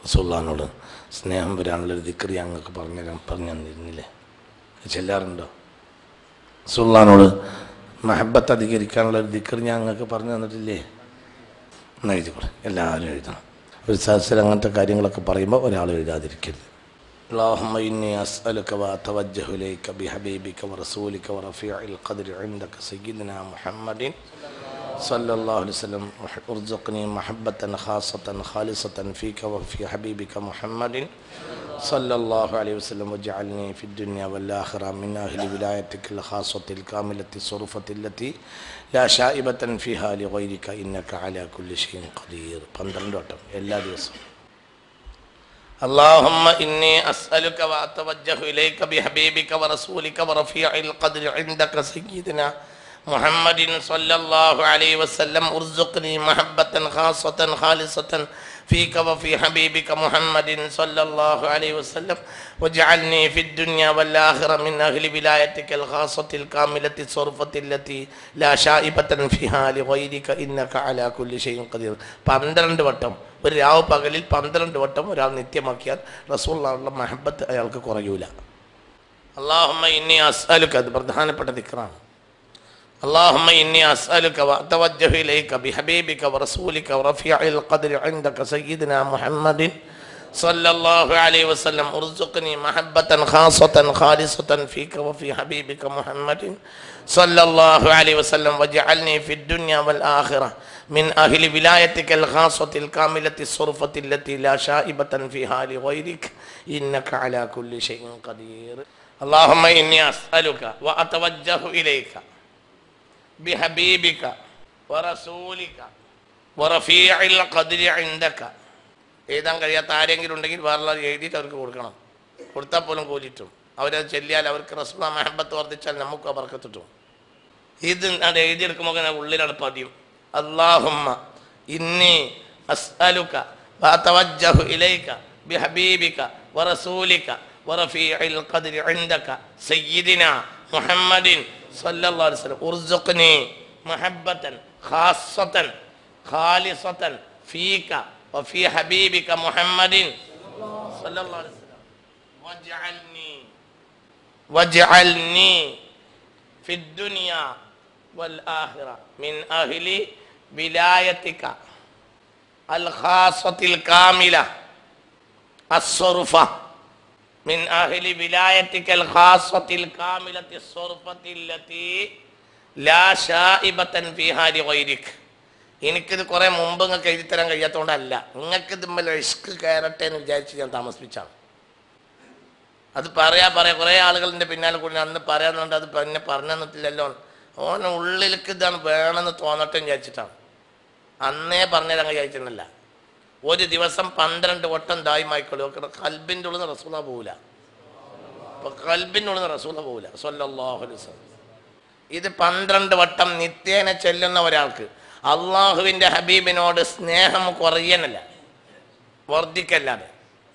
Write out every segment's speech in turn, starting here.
സുല്ലാനോട് സ്നേഹം വരാനുള്ളൊരു ദിക്രി ഞങ്ങൾക്ക് പറഞ്ഞു തരാൻ പറഞ്ഞു തന്നിരുന്നില്ലേ ചെല്ലാറുണ്ടോ സുല്ലാനോട് മഹബത്ത് അധികരിക്കാനുള്ളൊരു ദിക്രി ഞങ്ങൾക്ക് പറഞ്ഞു തന്നിട്ടില്ലേ എന്ന് എഴുതിക്കൂടെ എല്ലാവരും എഴുതണം ഒരു സദസ്സിൽ അങ്ങനത്തെ കാര്യങ്ങളൊക്കെ പറയുമ്പോൾ ഒരാൾ എഴുതാതിരിക്കരുത് اللهم إني أسألك وأتوجه إليك بحبيبك ورسولك ورفيع القدر عندك سيدنا محمد صلى الله عليه وسلم ارزقني محبة خاصة خالصة فيك وفي حبيبك محمد صلى الله عليه وسلم واجعلني في الدنيا والآخرة من أهل ولايتك الخاصة الكاملة الصرفة التي لا شائبة فيها لغيرك إنك على كل شيء قدير പന്ത്രണ്ട് വട്ടം എല്ലാ ദിവസവും اللهم إني أسألك وأتوجه إليك بحبيبك ورسولك ورفيع القدر عندك سيدنا محمد صلى الله عليه وسلم ارزقني محبة خاصة خالصة فيك وفي حبيبك محمد صلى الله عليه وسلم واجعلني في الدنيا والآخرة من أهل ولايتك الخاصة الكاملة الصرفة التي لا شائبة فيها لغيرك إنك على كل شيء قدير പന്ത്രണ്ട് വട്ടം ഒരു രാവ് പകലിൽ പന്ത്രണ്ട് വട്ടം ഒരാൾ നിത്യമാക്കിയാൽ റസൂള്ള മഹബത്ത് അയാൾക്ക് കുറയൂല അള്ളാഹുമ്മ ഇന്നി അസ്അലുക അത് പ്രധാനപ്പെട്ട ദിക്റാണ് اللهم إني أسألك وأتوجه إليك بحبيبك ورسولك ورفيع القدر عندك سيدنا محمد صلى الله عليه وسلم ارزقني محبة خاصة خالصة فيك وفي حبيبك محمد صلى الله عليه وسلم واجعلني في الدنيا والآخرة من أهل ولايتك الخاصة الكاملة الصرفة التي لا شائبة فيها لغيرك إنك على كل شيء قدير اللهم إني أسألك وأتوجه إليك بحبيبك ورسولك ورفيع القدر عندك എഴുതാൻ കഴിയാത്ത ആരെങ്കിലും ഉണ്ടെങ്കിൽ വേറെ എഴുതിയിട്ട് അവർക്ക് കൊടുക്കണം കൊടുത്താൽ പോലും കൂലിട്ടും അവരത് ചെല്ലിയാൽ അവർക്ക് റസൂല മെഹബത്ത് വർദ്ധിച്ചാൽ നമുക്ക് അവർക്കത്തിട്ടും ഇത് അത് എഴുതിയെടുക്കുമ്പോൾ ഞാൻ ഉള്ളിലാണ് പതിയും അള്ളാഹുമ്മ ഇന്നി അസ്അലുക وأتوجه إليك بحبيبك ورسولك ورفيع القدر عندك سيدنا محمد صلى الله عليه وسلم ارزقني محبة خاصة خالصة فيك وفي حبيبك محمد صلى الله عليه وسلم واجعلني واجعلني في الدنيا والآخرة من أهل ولايتك الخاصة الكاملة الصرفة من أهل ولايتك الخاصة الكاملة الصرفة التي لا شائبة فيها لغيرك എനിക്കിത് കുറെ മുമ്പ് നിങ്ങൾക്ക് എഴുതി തരാൻ കഴിയാത്തതുകൊണ്ടല്ല നിങ്ങൾക്ക് ഇതുമ്മൽ റിസ്ക് കയറട്ടെ എന്ന് വിചാരിച്ച് ഞാൻ താമസിപ്പിച്ചാണ് അത് പറയാ പറയാ കുറേ ആളുകളുടെ പിന്നാലെ കൂടി അന്ന് പറയാന്നുണ്ട് അത് പിന്നെ പറഞ്ഞു തന്നിട്ടില്ലല്ലോ ഓൻ ഉള്ളിലേക്ക് ഇതാണ് വേണമെന്ന് തോന്നട്ടെ എന്ന് വിചാരിച്ചിട്ടാണ് അന്നേ പറഞ്ഞുതരാൻ വിചാരിച്ചിരുന്നില്ല ഒരു ദിവസം പന്ത്രണ്ട് വട്ടം ദായ്മായിക്കൊള്ളു കൽബിൻ്റെ ഉള്ളിൽ നിന്ന് റസൂല പോവില്ല അപ്പൊ കൽബിൻ്റെ ഉള്ളിൽ നിന്ന് റസൂല പോവില്ല സല്ലല്ലാഹു അലൈഹി വസല്ലം ഇത് പന്ത്രണ്ട് വട്ടം നിത്യേന ചെല്ലുന്ന ഒരാൾക്ക് അള്ളാഹുവിൻ്റെ ഹബീബിനോട് സ്നേഹം കുറയനല്ല വർദ്ധിക്കല്ലാതെ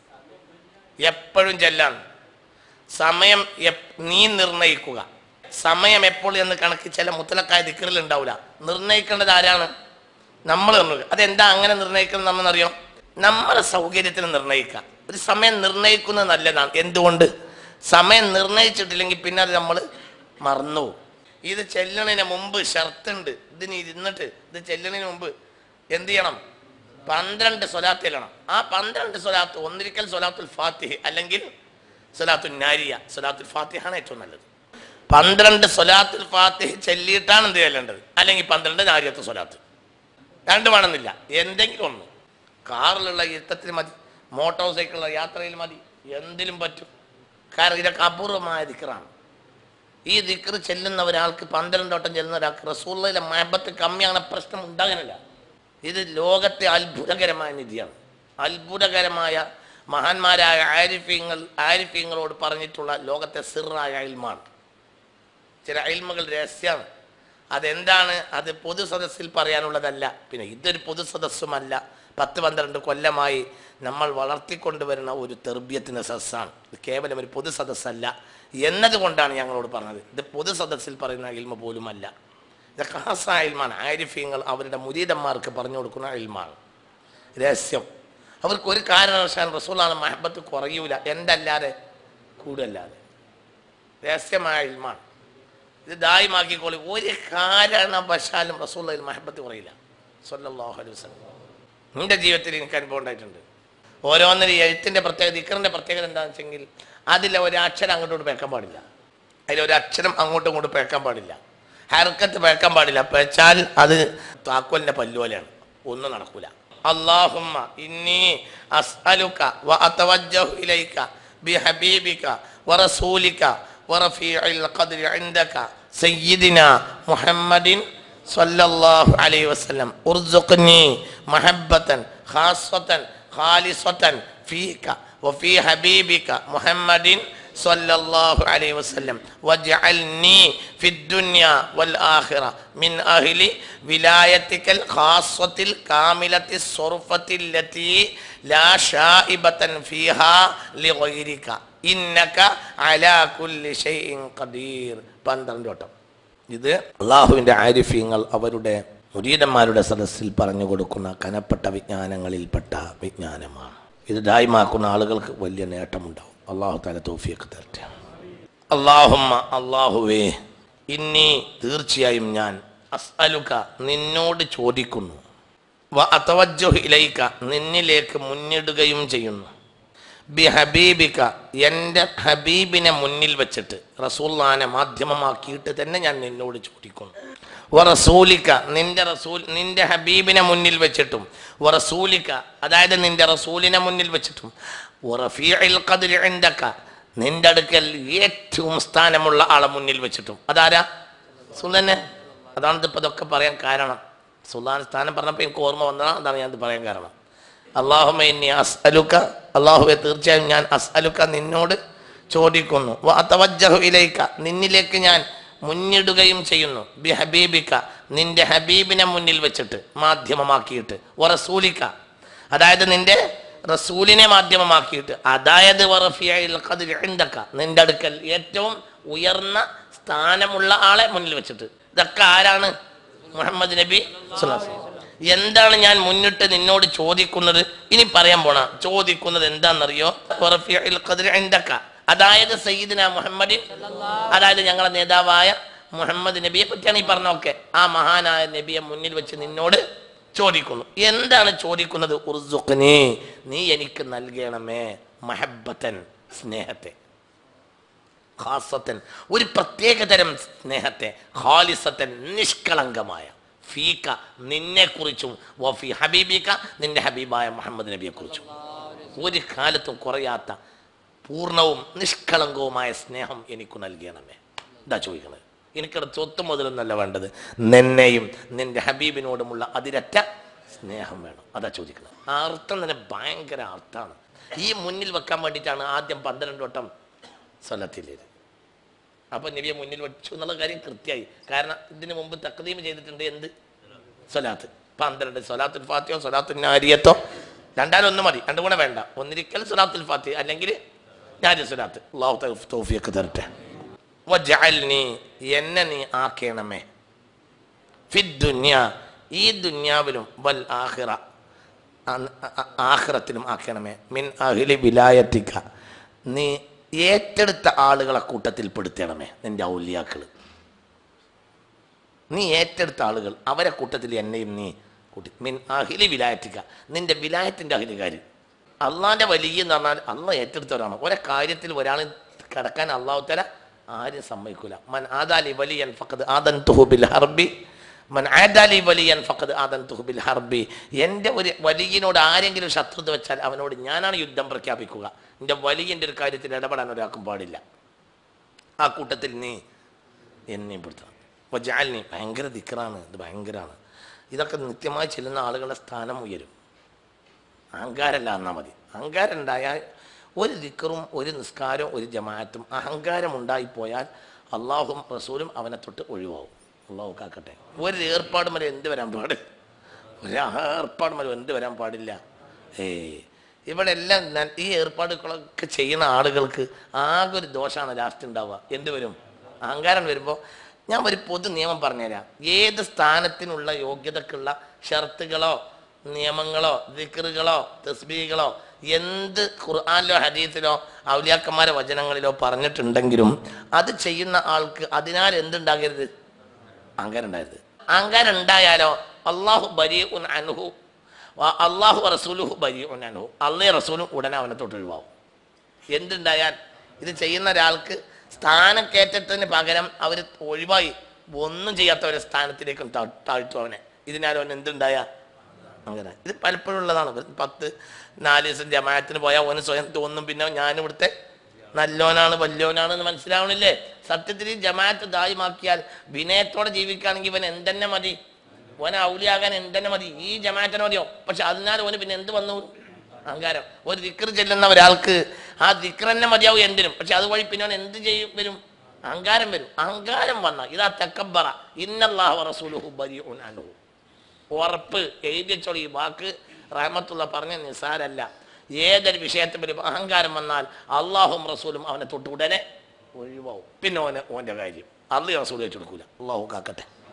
എപ്പോഴും ചെല്ലാണ് സമയം എപ്- നീ നിർണയിക്കുക സമയം എപ്പോൾ എന്ന് കണക്ക് ചില മുത്തലക്കായ ദിക്കറിൽ ഉണ്ടാവില്ല നിർണയിക്കേണ്ടത് ആരാണ് നമ്മൾ നിർണ്ണയിക്കുക അതെന്താ അങ്ങനെ നിർണയിക്കുന്നത് നമ്മളറിയോ നമ്മളെ സൗകര്യത്തിന് നിർണയിക്കുക ഒരു സമയം നിർണയിക്കുന്നത് നല്ലതാണ് എന്തുകൊണ്ട് സമയം നിർണയിച്ചിട്ടില്ലെങ്കിൽ പിന്നെ അത് നമ്മൾ മറന്നുപോകും ഇത് ചെല്ലണതിന് മുമ്പ് ഷർത്തുണ്ട് ഇതിന് ഇരുന്നിട്ട് ഇത് ചെല്ലണതിന് മുമ്പ് എന്ത് ചെയ്യണം പന്ത്രണ്ട് സ്വലാത്ത് ചെല്ലണം ആ പന്ത്രണ്ട് സ്വലാത്ത് ഒന്നിരിക്കൽ സ്വലാത്തുൽ ഫാത്തിഹ് അല്ലെങ്കിൽ സ്വലാത്തുൽ നാരിയ സ്വലാത്തുൽ ഫാത്തിഹാണ് ഏറ്റവും നല്ലത് പന്ത്രണ്ട് സ്വലാത്തുൽ ഫാത്തിഹ് ചെല്ലിയിട്ടാണ് എന്ത് ചെല്ലേണ്ടത് അല്ലെങ്കിൽ പന്ത്രണ്ട് നാരിയത്ത് സ്വലാത്ത് രണ്ട് വേണമെന്നില്ല എന്തെങ്കിലും ഒന്ന് കാറിലുള്ള യുദ്ധത്തിൽ മതി മോട്ടോർ സൈക്കിളിലുള്ള യാത്രയിൽ മതി എന്തിലും പറ്റും കാരണം ഇതൊക്കെ അപൂർവമായ ദിക്കറാണ് ഈ ദിക്കർ ചെല്ലുന്ന ഒരാൾക്ക് പന്ത്രണ്ട് വട്ടം ചെല്ലുന്ന ഒരാൾക്ക് റസൂള്ളയിലെ മഹബത്ത് കമ്മിയാണ് പ്രശ്നം ഉണ്ടാകാനില്ല ഇത് ലോകത്തെ അത്ഭുതകരമായ നിധിയാണ് അത്ഭുതകരമായ മഹാന്മാരായ ആരിഫ്യങ്ങൾ ആരിഫ്യങ്ങളോട് പറഞ്ഞിട്ടുള്ള ലോകത്തെ സിറായ അയൽമാണ് ചില അയൽമകൾ രഹസ്യമാണ് അതെന്താണ് അത് പൊതു സദസ്സിൽ പറയാനുള്ളതല്ല പിന്നെ ഇതൊരു പൊതു സദസ്സുമല്ല പത്ത് പന്ത്രണ്ട് കൊല്ലമായി നമ്മൾ വളർത്തിക്കൊണ്ടുവരുന്ന ഒരു തെർബ്യത്തിൻ്റെ സദസ്സാണ് ഇത് കേവലം ഒരു പൊതു സദസ്സല്ല എന്നതുകൊണ്ടാണ് ഞങ്ങളോട് പറഞ്ഞത് ഇത് പൊതു സദസ്സിൽ പറയുന്ന ഇൽമ പോലുമല്ല ഇത് ഖാസായ ഇൽമാണ് ആരിഫ്യങ്ങൾ അവരുടെ മുരീതന്മാർക്ക് പറഞ്ഞു കൊടുക്കുന്ന ഇൽമാണ് രഹസ്യം അവർക്ക് ഒരു കാരണവശാലും റസൂലാണ് മഹബത്ത് കുറയൂല എന്തല്ലാതെ കൂടല്ലാതെ രഹസ്യമായ ഇൽമാണ് ഇത് ദായമാക്കിക്കോളി ഒരു കാരണവശാലും റസൂള്ളയിൽ മഹബത്ത് കുറയില്ല സല്ലല്ലാഹു അലൈഹി വസല്ലം നിന്റെ ജീവിതത്തിൽ എനിക്ക് അനുഭവം ഉണ്ടായിട്ടുണ്ട് ഓരോന്നിനും ഈ എഴുത്തിൻ്റെ പ്രത്യേകത ഇക്കറിൻ്റെ പ്രത്യേകത എന്താണെന്ന് വെച്ചെങ്കിൽ അതിലെ ഒരു അക്ഷരം അങ്ങോട്ടും ഇങ്ങോട്ടും പേക്കാൻ പാടില്ല അതിലൊരു അക്ഷരം അങ്ങോട്ടും ഇങ്ങോട്ടും പേക്കാൻ പാടില്ല ഹർക്കത്ത് പേക്കാൻ പാടില്ല പേച്ചാൽ അത് താക്കോലിൻ്റെ പല്ലുപോലെയാണ് ഒന്നും നടക്കൂല അള്ളാഹുമ്മ ഇന്നി അസ്അലുക വ അതവജ്ജഹു ഇലൈക ബിഹബീബിക വറസൂലിക വറഫീഇൽ ഖദ്രി ഇൻദക സയ്യിദിന മുഹമ്മദിൻ സല്ലല്ലാഹു അലൈഹി വസല്ലം ഉർസുഖ്നി മഹബ്ബതൻ ഖാസ്സതൻ ഖാലിസതൻ ഫീക വഫീ ഹബീബിക മുഹമ്മദിൻ صلى الله عليه وسلم واجعلني في الدنيا والآخرة من أهل ولايتك الخاصة الكاملة الصرفة التي لا شائبة فيها لغيرك إنك على كل شيء قدير പന്ത്രണ്ട് വട്ടം ഇത് അള്ളാഹുവിൻ്റെ ആരിഫ്യങ്ങൾ അവരുടെ മുരീതന്മാരുടെ സദസ്സിൽ പറഞ്ഞു കൊടുക്കുന്ന കനപ്പെട്ട വിജ്ഞാനങ്ങളിൽപ്പെട്ട വിജ്ഞാനമാണ് ഇത് ദായ്മാക്കുന്ന ആളുകൾക്ക് വലിയ നേട്ടമുണ്ടാവും അള്ളാഹു താല തോഫിയൊക്കെ തരട്ടെ അള്ളാഹുമ്മ അള്ളാഹുവേ ഇനി തീർച്ചയായും ഞാൻ അസ്അലുക നിന്നോട് ചോദിക്കുന്നു വ അതവജ്ജഹു ഇലൈക നിന്നിലേക്ക് മുന്നിടുകയും ചെയ്യുന്നു ബി ഹബീബിക എൻ്റെ ഹബീബിനെ മുന്നിൽ വെച്ചിട്ട് റസൂല്ലാനെ മാധ്യമമാക്കിയിട്ട് തന്നെ ഞാൻ നിന്നോട് ചോദിക്കുന്നു വ റസൂലിക്ക നിന്റെ റസൂൽ നിന്റെ ഹബീബിനെ മുന്നിൽ വെച്ചിട്ടും വ റസൂലിക്ക അതായത് നിന്റെ റസൂലിനെ മുന്നിൽ വെച്ചിട്ടും വ റഫീഇൽ ഖദ്രി ഇൻദക നിന്റെ അടുക്കൽ ഏറ്റവും സ്ഥാനമുള്ള ആളെ മുന്നിൽ വെച്ചിട്ടും അതാരാ സുല്ലന്നെ അതാണ് ഇപ്പം ഇതൊക്കെ പറയാൻ കാരണം സുൽത്താൻ സ്ഥാനം പറഞ്ഞപ്പോൾ എനിക്ക് ഓർമ്മ വന്നതാണ് അതാണ് ഞാനിത് പറയാൻ കാരണം അള്ളാഹുമ ഇനി അസ്അലുക്ക അള്ളാഹുവെ തീർച്ചയായും ഞാൻ അസ്അലുക്ക നിന്നോട് ചോദിക്കുന്നു വ അതവജ്ജഹു ഇലൈക നിന്നിലേക്ക് ഞാൻ മുന്നിടുകയും ചെയ്യുന്നു ബി ഹബീബിക്ക നിന്റെ ഹബീബിനെ മുന്നിൽ വെച്ചിട്ട് മാധ്യമമാക്കിയിട്ട് വ റസൂലിക്ക അതായത് നിന്റെ റസൂലിനെ മാധ്യമമാക്കിയിട്ട് അതായത് വ റഫീഇൽ ഖദ്രി ഇൻദക നിന്റെ അടുക്കൽ ഏറ്റവും ഉയർന്ന സ്ഥാനമുള്ള ആളെ മുന്നിൽ വെച്ചിട്ട് ഇതൊക്കെ ആരാണ് മുഹമ്മദ് നബി സ്വല്ലല്ലാഹു അലൈഹി വസല്ലം. എന്താണ് ഞാൻ മുന്നിട്ട് നിന്നോട് ചോദിക്കുന്നത് ഇനി പറയാൻ പോണ ചോദിക്കുന്നത് എന്താണെന്നറിയോ വറഫീഇൽ ഖദ്രി ഇൻദക. അതായത് സയ്യിദിന മുഹമ്മദിൻ അതായത് ഞങ്ങളെ നേതാവായ മുഹമ്മദ് നബിയെ പറ്റിയാണ് ഈ പറഞ്ഞൊക്കെ ആ മഹാനായ നബിയെ മുന്നിൽ വെച്ച് നിന്നോട് ചോദിക്കുന്നു എന്താണ് ചോദിക്കുന്നത് ഉർസുഖ്നി നീ എനിക്ക് നൽകണമേ മഹബത്തൻ സ്നേഹത്തെ ഖാസത്തൻ ഒരു പ്രത്യേകതരം സ്നേഹത്തെ ഖാലിസത്തൻ നിഷ്കളങ്കമായ ഫീക്ക നിന്നെക്കുറിച്ചും വഫി ഹബീബിക്ക നിന്റെ ഹബീബായ മുഹമ്മദ് നബിയെക്കുറിച്ചും ഒരു കാലത്തും കുറയാത്ത പൂർണ്ണവും നിഷ്കളങ്കവുമായ സ്നേഹം എനിക്ക് നൽകണമേ ഇതാ ചോദിക്കണത് എനിക്കത് സ്വത്ത് മുതലൊന്നല്ല വേണ്ടത് നിന്നെയും നിന്റെ ഹബീബിനോടുമുള്ള അതിരറ്റ സ്നേഹം വേണം അതാ ചോദിക്കുന്നത് ആ അർത്ഥം തന്നെ ഭയങ്കര അർത്ഥമാണ് ഈ മുന്നിൽ വെക്കാൻ വേണ്ടിയിട്ടാണ് ആദ്യം പന്ത്രണ്ട് വട്ടം സ്വലത്തിലേത് അപ്പം നബിയെ മുന്നിൽ വെച്ചു എന്നുള്ള കാര്യം കൃത്യമായി കാരണം ഇതിനു മുമ്പ് തക്തീം ചെയ്തിട്ടുണ്ട് എന്ത് സ്വലാത്ത് പന്ത്രണ്ട് സ്വലാത്തുൽ ഫാത്തിയോ സ്വലാത്തുൽ നാരിയത്തോ രണ്ടാലൊന്നും മതി രണ്ടും കൂടെ വേണ്ട ഒന്നിരിക്കൽ സ്വലാത്തുൽ ഫാത്തി അല്ലെങ്കിൽ നാരി സ്വലാത്ത് അള്ളാഹു തോഫിയൊക്കെ തരട്ടെ വജഅൽനി എന്നെ നീ ആക്കണമേ ഫി ദുന്യ ഈ ദുന്യാവിലും വൽ ആഖിറ അ- അ- ആഖിറത്തിലും ആക്കണമേ മിൻ അഹിലി വിലായത്തിക്ക നീ ഏറ്റെടുത്ത ആളുകളെ കൂട്ടത്തിൽ പെടുത്തണമേ നിന്റെ ഔലിയാക്കൾ നീ ഏറ്റെടുത്ത ആളുകൾ അവരെ കൂട്ടത്തിൽ എന്നെയും നീ കൂട്ടി മിൻ അഹിലി വിലായത്തിക്ക നിന്റെ വിലായത്തിൻ്റെ അഹിലുകാർ അള്ളാന്റെ വലിയ എന്ന് പറഞ്ഞാൽ അള്ള ഏറ്റെടുത്തവരാണ് ഒരേ കാര്യത്തിൽ ഒരാൾ കിടക്കാൻ അള്ളാഹു തല ആരും സമ്മതിക്കൂല മൻ ആദാലി വലിയൻ ഫഖദ് ആദൻ തുഹുബിൽ ഹർബി മൻ ആദാലി വലിയൻ ഫഖദ് ആദൻ തുഹുബിൽ ഹർബി എൻ്റെ ഒരു വലിയനോട് ആരെങ്കിലും ശത്രുത വെച്ചാൽ അവനോട് ഞാനാണ് യുദ്ധം പ്രഖ്യാപിക്കുക എൻ്റെ വലിയൻ്റെ ഒരു കാര്യത്തിൽ ഇടപെടാൻ ഒരാൾക്കും പാടില്ല ആ കൂട്ടത്തിൽ നീ എന്നെയും പെടുത്തണം അപ്പോൾ ജാലിനി ഭയങ്കര ദിക്കറാണ് ഇത് ഭയങ്കരമാണ് ഇതൊക്കെ നിത്യമായി ചെല്ലുന്ന ആളുകളുടെ സ്ഥാനം ഉയരും അഹങ്കാരമല്ല എന്നാൽ മതി അഹങ്കാരം ഉണ്ടായാൽ ഒരു ദിക്കറും ഒരു നിസ്കാരവും ഒരു ജമാഅത്തും അഹങ്കാരം ഉണ്ടായിപ്പോയാൽ അള്ളാഹും റസൂലും അവനെ തൊട്ട് ഒഴിവാകും അള്ളാഹു കാക്കട്ടെ ഒരു ഏർപ്പാടും വരെ എന്ത് വരാൻ പാടില്ല ഒരു ഏർപ്പാടും വരെ എന്ത് വരാൻ പാടില്ല ഏയ് ഇവിടെ എല്ലാം ന- ഈ ഏർപ്പാടുകളൊക്കെ ചെയ്യുന്ന ആളുകൾക്ക് ആകെ ഒരു ദോഷമാണ് ലാസ്റ്റ് ഉണ്ടാവുക എന്ത് വരും അഹങ്കാരം വരുമ്പോൾ ഞാൻ ഒരു പൊതു നിയമം പറഞ്ഞുതരാം ഏത് സ്ഥാനത്തിനുള്ള യോഗ്യതക്കുള്ള ഷർത്തുകളോ നിയമങ്ങളോ ദിക്റുകളോ തസ്ബീകളോ എന്ത് ഖുർആാനിലോ ഹദീസിലോ ഔലിയാക്കന്മാരെ വചനങ്ങളിലോ പറഞ്ഞിട്ടുണ്ടെങ്കിലും അത് ചെയ്യുന്ന ആൾക്ക് അതിനാൽ എന്തുണ്ടാകരുത് അഹങ്കാരം ഉണ്ടായത് അഹങ്കാരം ഉണ്ടായാലോ അള്ളാഹു ബരി ഉൻ അൻഹു വ അള്ളാഹു റസൂലുഹു ബരി ഉൻ അൻഹു അള്ളേ റസൂലും ഉടനെ അവനെ തൊട്ട് ഒഴിവാകും എന്തുണ്ടായാൽ ഇത് ചെയ്യുന്ന ഒരാൾക്ക് സ്ഥാനക്കയറ്റത്തിന് പകരം അവർ ഒഴിവായി ഒന്നും ചെയ്യാത്ത ഒരു സ്ഥാനത്തിലേക്ക് താ- താഴ്ത്തും അവനെ ഇതിനാൽ അവൻ എന്തുണ്ടായ അങ്ങനെ ഇത് പലപ്പോഴും ഉള്ളതാണ് ഒരു പത്ത് നാല് ദിവസം ജമാഅത്തിന് പോയാൽ ഓന് സ്വയം തോന്നും പിന്നെ ഞാൻ ഇവിടുത്തെ നല്ലോനാണ് വല്യോനാണ് എന്ന് മനസ്സിലാവണില്ലേ സത്യത്തിൽ ഈ ജമാഅത്ത് ദായമാക്കിയാൽ വിനയത്തോടെ ജീവിക്കുകയാണെങ്കിൽ ഇവൻ എന്തെന്നെ മതി ഓന ഔലിയാകാൻ എന്തെന്നെ മതി ഈ ജമാഅത്തിന് മതിയോ പക്ഷെ അതിനാൽ ഓന് പിന്നെ എന്ത് വന്നു അഹങ്കാരം ഒരു ദിക്ർ ചെല്ലുന്ന ഒരാൾക്ക് ആ ദിക്ർ തന്നെ മതിയാവും എന്തിനും പക്ഷെ അതുവഴി പിന്നെ അവൻ എന്ത് ചെയ്യും വരും അഹങ്കാരം വരും അഹങ്കാരം വന്ന ഇതാ തെക്കബറ ഇന്നല്ലാഹു റസൂലുഹു ബരിഉൻ അൻഹു ഉറപ്പ് എഴുതിച്ചോളി ഈ വാക്ക് റഹമത്തുള്ള പറഞ്ഞ നിസാരല്ല ഏതൊരു വിഷയത്തിൽ ഒരു അഹങ്കാരം വന്നാൽ അള്ളാഹും റസൂലും അവനെ തൊട്ട് ഉടനെ ഒഴിവാവും പിന്നെ ഓന് ഓൻ്റെ കാര്യം അള്ളി റസൂൽ വെച്ച് കൊടുക്കൂല അള്ളാഹു കാക്കട്ടെ